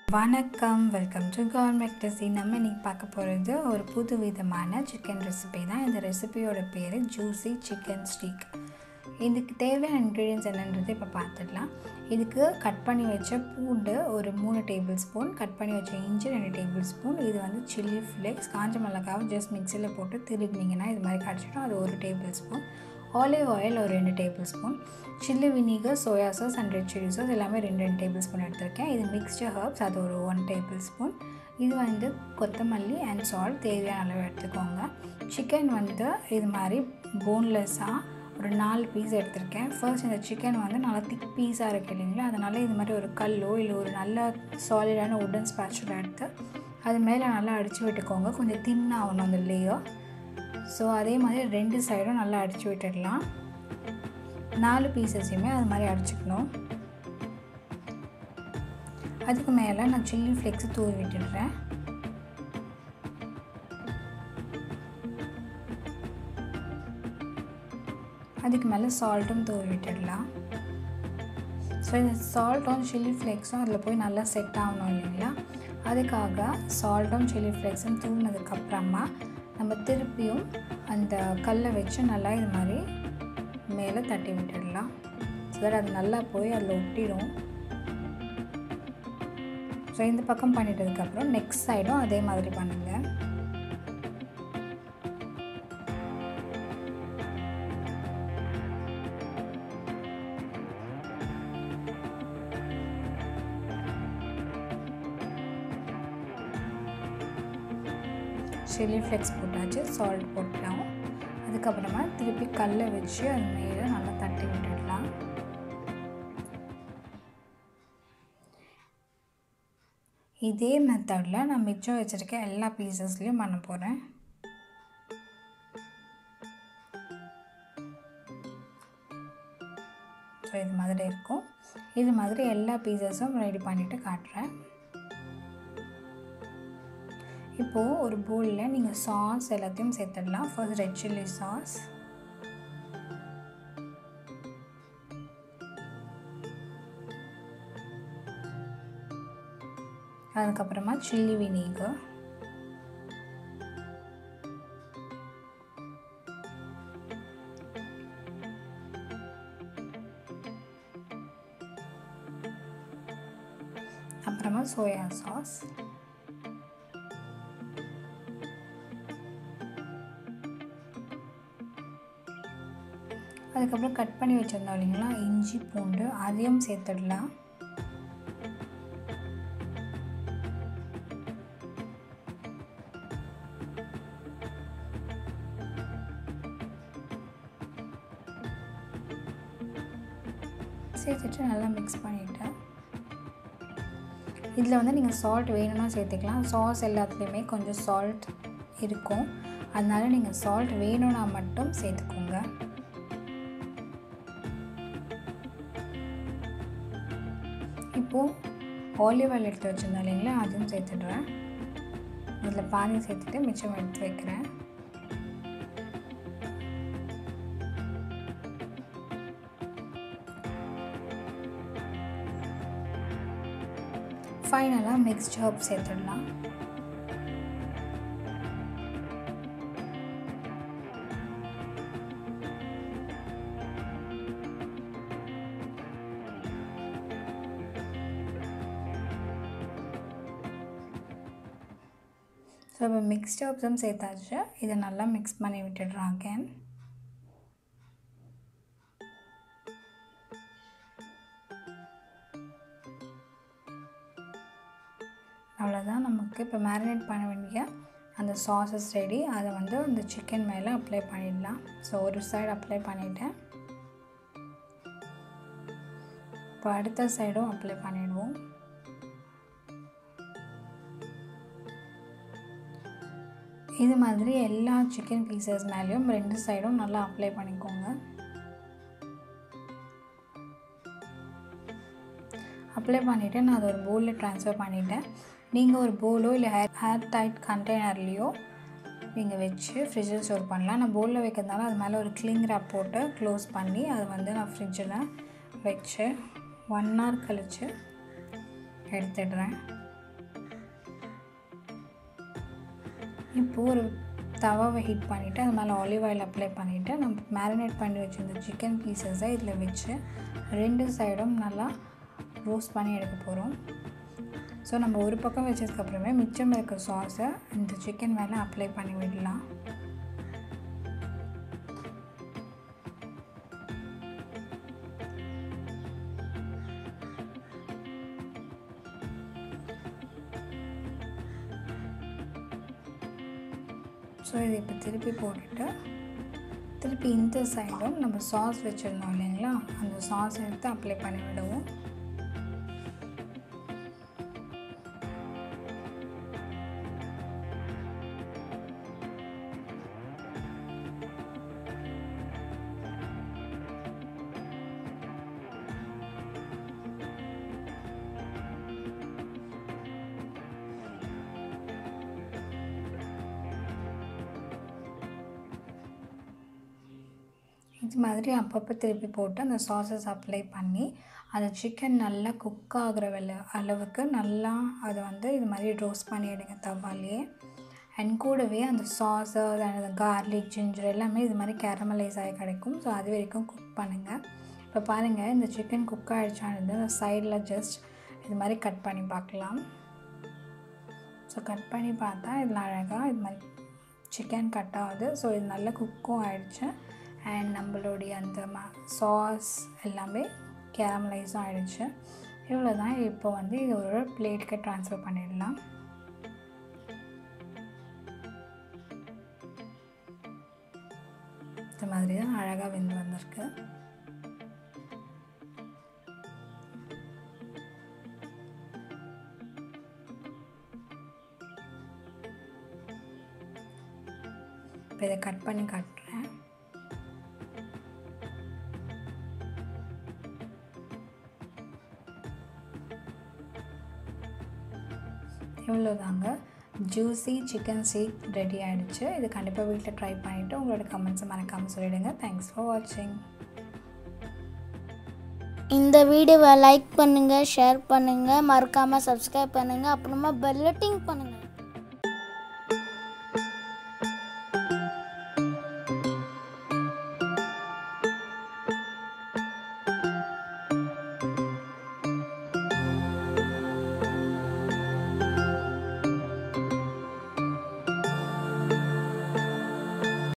வணக்கம் welcome to government ரெசி நம்ம இன்றைக்கி பார்க்க போகிறது ஒரு புது விதமான சிக்கன் ரெசிபி தான் இந்த ரெசிபியோட பேர் ஜூஸி சிக்கன் ஸ்டீக் இதுக்கு தேவையான இன்க்ரீடியன்ஸ் என்னன்றது இப்போ பார்த்துடலாம் இதுக்கு கட் பண்ணி வச்ச பூண்டு ஒரு மூணு டேபிள் ஸ்பூன் கட் பண்ணி வச்ச இஞ்சி ரெண்டு டேபிள் ஸ்பூன் இது வந்து சில்லி ஃப்ளேக்ஸ் காஞ்ச மிளகாவை ஜஸ்ட் மிக்சியில் போட்டு திருப்பினீங்கன்னா இது மாதிரி கிடச்சிடும் அது ஒரு டேபிள் ஸ்பூன் ஆலிவ் ஆயில் ஒரு ரெண்டு tablespoon chilli vinegar soya sauce and red chilli sauce எல்லாமே ரெண்டு ரெண்டு டேபிள் ஸ்பூன் எடுத்திருக்கேன் இது மிக்ஸ்டர் ஹர்ப்ஸ் அது ஒரு ஒன் டேபிள் ஸ்பூன் இது வந்து கொத்தமல்லி அண்ட் சால்ட் தேவையான அளவு எடுத்துக்கோங்க சிக்கன் வந்து இது மாதிரி போன்லெஸ்ஸாக ஒரு நாலு பீஸ் எடுத்திருக்கேன் ஃபர்ஸ்ட் இந்த சிக்கன் வந்து நல்லா திக் பீஸாக இருக்குது இல்லைங்களா அதனால் இது மாதிரி ஒரு கல்லோ இல்லை ஒரு நல்ல சாலிடான உடன் ஸ்பேச்சுலா எடுத்து அது மேலே நல்லா அடித்து விட்டுக்கோங்க கொஞ்சம் தின்னாகணும் அந்த லேயர் ஸோ அதே மாதிரி ரெண்டு சைடும் நல்லா அடித்து விட்டுடலாம் நாலு பீசஸையுமே அது மாதிரி அடிச்சுக்கணும் அதுக்கு மேலே நான் சில்லி ஃப்ளெக்ஸ் தூவி விட்டுடுறேன் அதுக்கு மேலே சால்ட்டும் தூவி விட்டுடலாம் ஸோ இந்த சால்ட்டும் சில்லி ஃப்ளேக்ஸும் அதில் போய் நல்லா செட் ஆகணும் இல்லைங்களா அதுக்காக சால்ட்டும் சில்லி ஃப்ளேக்ஸும் தூவினதுக்கப்புறமா நம்ம திருப்பியும் அந்த கல்லை வச்சு நல்லா இது மாதிரி மேலே தட்டி விட்டுடலாம் ஸோ தட் அது நல்லா போய் அதில் ஒட்டிடும் ஸோ இந்த பக்கம் பண்ணிட்டதுக்கப்புறம் நெக்ஸ்ட் சைடும் அதே மாதிரி பண்ணுங்கள் சில்லி ஃப்ளெக்ஸ் போட்டாச்சு சால்ட் போட்டோம் அதுக்கப்புறமா திருப்பி கல்லை வச்சு அது மேலே நல்லா தட்டி விட்டுடலாம் இதே மெத்தடில் நான் மிச்சம் வச்சுருக்க எல்லா பீசஸ்லேயும் பண்ண போகிறேன் ஸோ இது மாதிரி இருக்கும் இது மாதிரி எல்லா பீசஸும் ரெடி பண்ணிவிட்டு காட்டுறேன் இப்போது ஒரு பவுலில் நீங்கள் சாஸ் எல்லாத்தையும் சேர்த்துடலாம் ஃபர்ஸ்ட் ரெட் சில்லி சாஸ் அதுக்கப்புறமா சில்லி வினீகர் அப்புறமா சோயா சாஸ் அதுக்கப்புறம் கட் பண்ணி வச்சுருந்தோம் இல்லைங்களா இஞ்சி பூண்டு அதையும் சேர்த்துடலாம் சேர்த்துட்டு நல்லா மிக்ஸ் பண்ணிவிட்டேன் இதில் வந்து நீங்கள் சால்ட் வேணும்னா சேர்த்துக்கலாம் சாஸ் எல்லாத்துலேயுமே கொஞ்சம் சால்ட் இருக்கும் அதனால் நீங்கள் சால்ட் வேணும்னா மட்டும் சேர்த்துக்கோங்க இப்போது ஆலிவ் ஆயில் எடுத்து வச்சுருந்தேன் இல்லைங்களா அதுவும் சேர்த்துடுறேன் அதில் பாதி சேர்த்துட்டு மிச்சம் எடுத்து வைக்கிறேன் ஃபைனலாக மிக்ஸ்ட் ஹர்ப் சேர்த்துடலாம் ஸோ இப்போ மிக்ஸ்ட் ஹர்ப்ஸும் சேர்த்தாச்சு இதை நல்லா மிக்ஸ் பண்ணி விட்டுடுறோம் அகேன் அவ்வளோதான் நமக்கு இப்போ மேரினேட் பண்ண வேண்டிய அந்த சாஸஸ் ரெடி அதை வந்து அந்த சிக்கன் மேலே அப்ளை பண்ணிடலாம் ஸோ ஒரு சைடு அப்ளை பண்ணிவிட்டேன் இப்போ அடுத்த சைடும் அப்ளை பண்ணிடுவோம் இது மாதிரி எல்லா சிக்கன் பீசஸ் மேலேயும் ரெண்டு சைடும் நல்லா அப்ளை பண்ணிக்கோங்க அப்ளை பண்ணிவிட்டு நான் அதை ஒரு பவுலில் ட்ரான்ஸ்ஃபர் பண்ணிவிட்டேன் நீங்கள் ஒரு பவுலோ இல்லை ஹேர் ஹேர் டைட் கண்டெய்னர்லேயோ நீங்கள் வச்சு ஃப்ரிட்ஜில் ஸ்டோர் பண்ணலாம் நான் பவுலில் வைக்கிறதுனால அது மேலே ஒரு கிளிங் ரேப் போட்டு க்ளோஸ் பண்ணி அதை வந்து நான் ஃப்ரிட்ஜில் வச்சு ஒன் ஹவர் கழித்து எடுத்துடுறேன் இப்போது ஒரு தவாவை ஹீட் பண்ணிவிட்டு அது மேலே ஆலிவ் ஆயில் அப்ளை பண்ணிவிட்டு நம்ம மேரினேட் பண்ணி வச்சுருந்த சிக்கன் பீசஸை இதில் வச்சு ரெண்டு சைடும் நல்லா ரோஸ்ட் பண்ணி எடுக்க போகிறோம் ஸோ நம்ம ஒரு பக்கம் வச்சதுக்கப்புறமே மிச்சம் இருக்க சாஸை இந்த சிக்கன் மேலே அப்ளை பண்ணி விடலாம் ஸோ இதை இப்போ திருப்பி போட்டுட்டு திருப்பி இந்த சைடும் நம்ம சாஸ் வச்சுருந்தோம் இல்லைங்களா அந்த சாஸ் எடுத்து அப்ளை பண்ணி விடுவோம் இது மாதிரி அப்பப்போ திருப்பி போட்டு அந்த சாஸஸ் அப்ளை பண்ணி அந்த சிக்கன் நல்லா குக் ஆகிற வெல அளவுக்கு நல்லா அதை வந்து இது மாதிரி ரோஸ்ட் பண்ணி எடுங்க தவாலேயே அண்ட் கூடவே அந்த சாஸு அந்த கார்லிக் ஜிஞ்சர் எல்லாமே இது மாதிரி கேரமலைஸ் ஆகி கிடைக்கும் ஸோ அது வரைக்கும் குக் பண்ணுங்கள் இப்போ பாருங்கள் இந்த சிக்கன் குக் ஆகிடுச்சானது அந்த சைடில் ஜஸ்ட் இது மாதிரி கட் பண்ணி பார்க்கலாம் ஸோ கட் பண்ணி பார்த்தா இதில் அழகாக இது மாதிரி சிக்கன் கட் ஆகுது ஸோ இது நல்லா குக்கும் ஆகிடுச்சு அண்ட் நம்மளுடைய அந்த ம சாஸ் எல்லாமே கேரமலைஸும் ஆகிடுச்சு இவ்வளோ தான் இப்போ வந்து இது ஒரு பிளேட்டுக்கு ட்ரான்ஸ்ஃபர் பண்ணிடலாம் இந்த மாதிரி தான் அழகாக வெந்து வந்திருக்கு இப்போ இதை கட் பண்ணி காட்டுறேன் இவ்வளோதாங்க ஜூஸி சிக்கன் சீக் ரெடி ஆகிடுச்சு இது கண்டிப்பாக வீட்டில் ட்ரை பண்ணிவிட்டு உங்களோட கமெண்ட்ஸை மறக்காமல் சொல்லிவிடுங்க தேங்க்ஸ் ஃபார் வாட்சிங் இந்த வீடியோவை லைக் பண்ணுங்கள் ஷேர் பண்ணுங்கள் மறக்காமல் சப்ஸ்கிரைப் பண்ணுங்கள் அப்புறமா பெல்லட்டிங் பண்ணுங்கள்